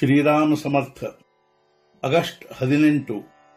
ಶ್ರೀರಾಮ ಸಮರ್ಥ August ಹದಿನೆಂಟು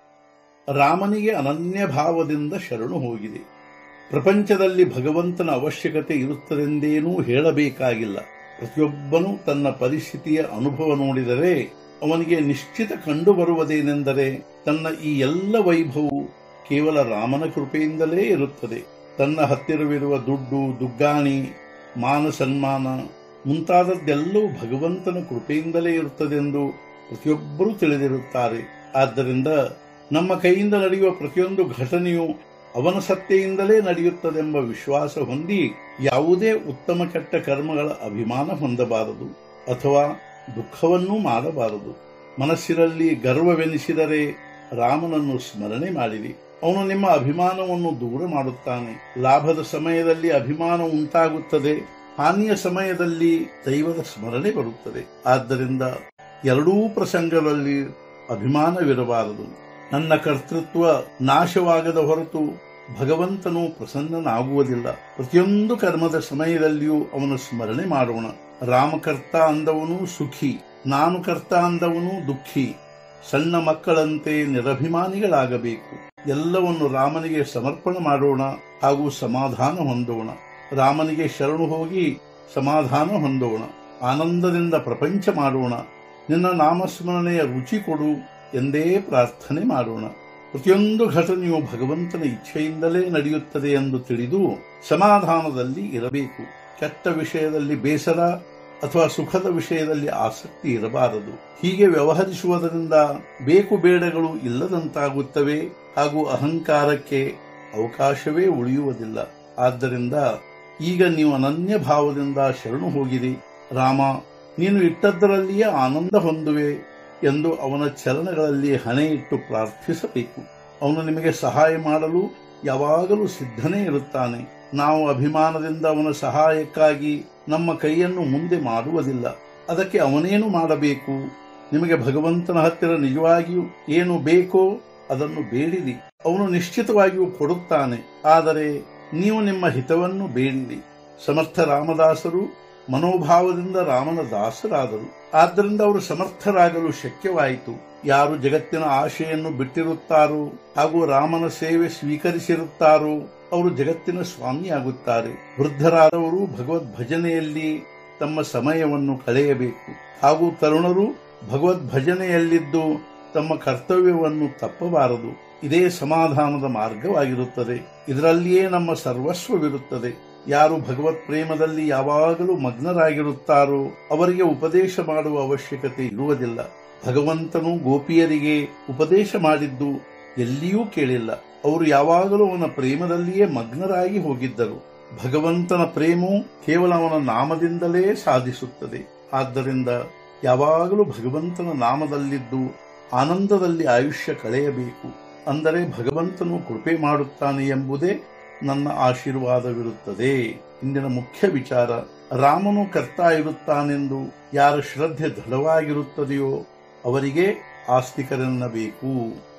ರಾಮನಿಗೆ ಅನನ್ಯ ಭಾವದಿಂದ ಶರಣು ಹೋಗಿದೆ ಪ್ರಪಂಚದಲ್ಲಿ ಭಗವಂತನ ಅವಶ್ಯಕತೆ ಇರುತ್ತದೆಂದೇನೂ ಹೇಳಬೇಕಾಗಿಲ್ಲ ಪ್ರತಿಯೊಬ್ಬನೂ ತನ್ನ ಪರಿಸ್ಥಿತಿಯ ಅನುಭವ ನೋಡಿದರೆ ಅವನಿಗೆ ನಿಶ್ಚಿತ ಕಂಡುಬರುವುದೇನೆಂದರೆ ತನ್ನ ಈ ಎಲ್ಲ ವೈಭವವು ಕೇವಲ ರಾಮನ ಕೃಪೆಯಿಂದಲೇ ಇರುತ್ತದೆ ತನ್ನ ಹತ್ತಿರವಿರುವ ದುಡ್ಡು ದುಗ್ಗಾಣಿ ಮಾನ ಸನ್ಮಾನ ಮುಂತಾದದ್ದೆಲ್ಲವೂ ಭಗವಂತನ ಕೃಪೆಯಿಂದಲೇ ಇರುತ್ತದೆಂದು ಪ್ರತಿಯೊಬ್ಬರೂ ತಿಳಿದಿರುತ್ತಾರೆ ಆದ್ದರಿಂದ ನಮ್ಮ ಕೈಯಿಂದ ನಡೆಯುವ ಪ್ರತಿಯೊಂದು ಘಟನೆಯು ಅವನ ಸತ್ತೆಯಿಂದಲೇ ನಡೆಯುತ್ತದೆಂಬ ವಿಶ್ವಾಸ ಹೊಂದಿ ಯಾವುದೇ ಉತ್ತಮ ಕೆಟ್ಟ ಕರ್ಮಗಳ ಅಭಿಮಾನ ಹೊಂದಬಾರದು ಅಥವಾ ದುಃಖವನ್ನೂ ಮಾಡಬಾರದು ಮನಸ್ಸಿನಲ್ಲಿ ಗರ್ವವೆನಿಸಿದರೆ ರಾಮನನ್ನು ಸ್ಮರಣೆ ಮಾಡಿರಿ ಅವನು ನಿಮ್ಮ ಅಭಿಮಾನವನ್ನು ದೂರ ಮಾಡುತ್ತಾನೆ ಲಾಭದ ಸಮಯದಲ್ಲಿ ಅಭಿಮಾನ ಉಂಟಾಗುತ್ತದೆ ಹಾನಿಯ ಸಮಯದಲ್ಲಿ ದೈವದ ಸ್ಮರಣೆ ಬರುತ್ತದೆ ಆದ್ದರಿಂದ ಎರಡೂ ಪ್ರಸಂಗಗಳಲ್ಲಿ ಅಭಿಮಾನವಿರಬಾರದು ನನ್ನ ಕರ್ತೃತ್ವ ನಾಶವಾಗದ ಹೊರತು ಭಗವಂತನು ಪ್ರಸನ್ನನಾಗುವುದಿಲ್ಲ ಪ್ರತಿಯೊಂದು ಕರ್ಮದ ಸಮಯದಲ್ಲಿಯೂ ಅವನ ಸ್ಮರಣೆ ಮಾಡೋಣ ರಾಮಕರ್ತ ಅಂದವನು ಸುಖಿ ನಾನು ಕರ್ತ ಅಂದವನು ದುಃಖಿ ಸಣ್ಣ ಮಕ್ಕಳಂತೆ ನಿರಭಿಮಾನಿಗಳಾಗಬೇಕು ಎಲ್ಲವನ್ನು ರಾಮನಿಗೆ ಸಮರ್ಪಣೆ ಮಾಡೋಣ ಹಾಗೂ ಸಮಾಧಾನ ಹೊಂದೋಣ ರಾಮನಿಗೆ ಶರಣು ಹೋಗಿ ಸಮಾಧಾನ ಹೊಂದೋಣ ಆನಂದದಿಂದ ಪ್ರಪಂಚ ಮಾಡೋಣ ನಿನ್ನ ನಾಮಸ್ಮರಣೆಯ ರುಚಿ ಕೊಡು ಎಂದೇ ಪ್ರಾರ್ಥನೆ ಮಾಡೋಣ ಪ್ರತಿಯೊಂದು ಘಟನೆಯು ಭಗವಂತನ ಇಚ್ಛೆಯಿಂದಲೇ ನಡೆಯುತ್ತದೆ ಎಂದು ತಿಳಿದು ಸಮಾಧಾನದಲ್ಲಿ ಇರಬೇಕು ಕೆಟ್ಟ ವಿಷಯದಲ್ಲಿ ಬೇಸರ ಅಥವಾ ಸುಖದ ವಿಷಯದಲ್ಲಿ ಆಸಕ್ತಿ ಇರಬಾರದು ಹೀಗೆ ವ್ಯವಹರಿಸುವುದರಿಂದ ಬೇಕು ಬೇಡಗಳು ಇಲ್ಲದಂತಾಗುತ್ತವೆ ಹಾಗೂ ಅಹಂಕಾರಕ್ಕೆ ಅವಕಾಶವೇ ಉಳಿಯುವುದಿಲ್ಲ ಆದ್ದರಿಂದ ಈಗ ನೀವು ಅನನ್ಯ ಭಾವದಿಂದ ಶರಣು ಹೋಗಿರಿ ರಾಮ ನೀನು ಇಟ್ಟದ್ದರಲ್ಲಿಯೇ ಆನಂದ ಹೊಂದುವೆ ಎಂದು ಅವನ ಚರಣಗಳಲ್ಲಿ ಹಣೆ ಇಟ್ಟು ಪ್ರಾರ್ಥಿಸಬೇಕು ಅವನು ನಿಮಗೆ ಸಹಾಯ ಮಾಡಲು ಯಾವಾಗಲೂ ಸಿದ್ಧನೇ ಇರುತ್ತಾನೆ ನಾವು ಅಭಿಮಾನದಿಂದ ಅವನ ಸಹಾಯಕ್ಕಾಗಿ ನಮ್ಮ ಕೈಯನ್ನು ಮುಂದೆ ಮಾಡುವುದಿಲ್ಲ ಅದಕ್ಕೆ ಅವನೇನು ಮಾಡಬೇಕು ನಿಮಗೆ ಭಗವಂತನ ಹತ್ತಿರ ನಿಜವಾಗಿಯೂ ಏನು ಬೇಕೋ ಅದನ್ನು ಬೇಡಿರಿ ಅವನು ನಿಶ್ಚಿತವಾಗಿಯೂ ಕೊಡುತ್ತಾನೆ ಆದರೆ ನೀವು ನಿಮ್ಮ ಹಿತವನ್ನು ಬೇಡಿರಿ ಸಮರ್ಥ ರಾಮದಾಸರು ಮನೋಭಾವದಿಂದ ರಾಮನ ದಾಸರಾದರು ಆದ್ದರಿಂದ ಅವರು ಸಮರ್ಥರಾಗಲು ಶಕ್ಯವಾಯಿತು ಯಾರು ಜಗತ್ತಿನ ಆಶೆಯನ್ನು ಬಿಟ್ಟಿರುತ್ತಾರೋ ಹಾಗೂ ರಾಮನ ಸೇವೆ ಸ್ವೀಕರಿಸಿರುತ್ತಾರೋ ಅವರು ಜಗತ್ತಿನ ಸ್ವಾಮಿಯಾಗುತ್ತಾರೆ ವೃದ್ಧರಾದವರು ಭಗವದ್ ಭಜನೆಯಲ್ಲಿ ತಮ್ಮ ಸಮಯವನ್ನು ಕಳೆಯಬೇಕು ಹಾಗೂ ತರುಣರು ಭಗವದ್ ಭಜನೆಯಲ್ಲಿದ್ದು ತಮ್ಮ ಕರ್ತವ್ಯವನ್ನು ತಪ್ಪಬಾರದು ಇದೇ ಸಮಾಧಾನದ ಮಾರ್ಗವಾಗಿರುತ್ತದೆ ಇದರಲ್ಲಿಯೇ ನಮ್ಮ ಸರ್ವಸ್ವವಿರುತ್ತದೆ ಯಾರು ಭಗವತ್ ಪ್ರೇಮದಲ್ಲಿ ಯಾವಾಗಲೂ ಮಗ್ನರಾಗಿರುತ್ತಾರೋ ಅವರಿಗೆ ಉಪದೇಶ ಮಾಡುವ ಅವಶ್ಯಕತೆ ಇರುವುದಿಲ್ಲ ಭಗವಂತನು ಗೋಪಿಯರಿಗೆ ಉಪದೇಶ ಮಾಡಿದ್ದು ಎಲ್ಲಿಯೂ ಕೇಳಿಲ್ಲ ಅವರು ಯಾವಾಗಲೂ ಅವನ ಪ್ರೇಮದಲ್ಲಿಯೇ ಮಗ್ನರಾಗಿ ಹೋಗಿದ್ದರು ಭಗವಂತನ ಪ್ರೇಮವು ಕೇವಲ ಅವನ ನಾಮದಿಂದಲೇ ಸಾಧಿಸುತ್ತದೆ ಆದ್ದರಿಂದ ಯಾವಾಗಲೂ ಭಗವಂತನ ನಾಮದಲ್ಲಿದ್ದು ಆನಂದದಲ್ಲಿ ಆಯುಷ್ಯ ಕಳೆಯಬೇಕು ಅಂದರೆ ಭಗವಂತನು ಕೃಪೆ ಮಾಡುತ್ತಾನೆ ಎಂಬುದೇ ನನ್ನ ಆಶೀರ್ವಾದವಿರುತ್ತದೆ ಇಂದಿನ ಮುಖ್ಯ ವಿಚಾರ ರಾಮನು ಕರ್ತ ಇರುತ್ತಾನೆಂದು ಯಾರ ಶ್ರದ್ಧೆ ದೃಢವಾಗಿರುತ್ತದೆಯೋ ಅವರಿಗೆ ಆಸ್ತಿಕರೆನ್ನಬೇಕು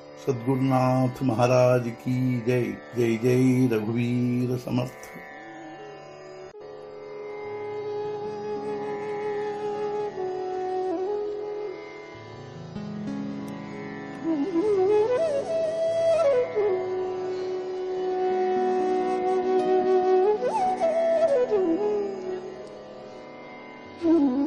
ಸದ್ಗುರುನಾಥ ಮಹಾರಾಜ್ ಕಿ ಜೈ ಜೈ ಜೈ ರಘುವೀರ ಸಮರ್ಥ Mm-hmm.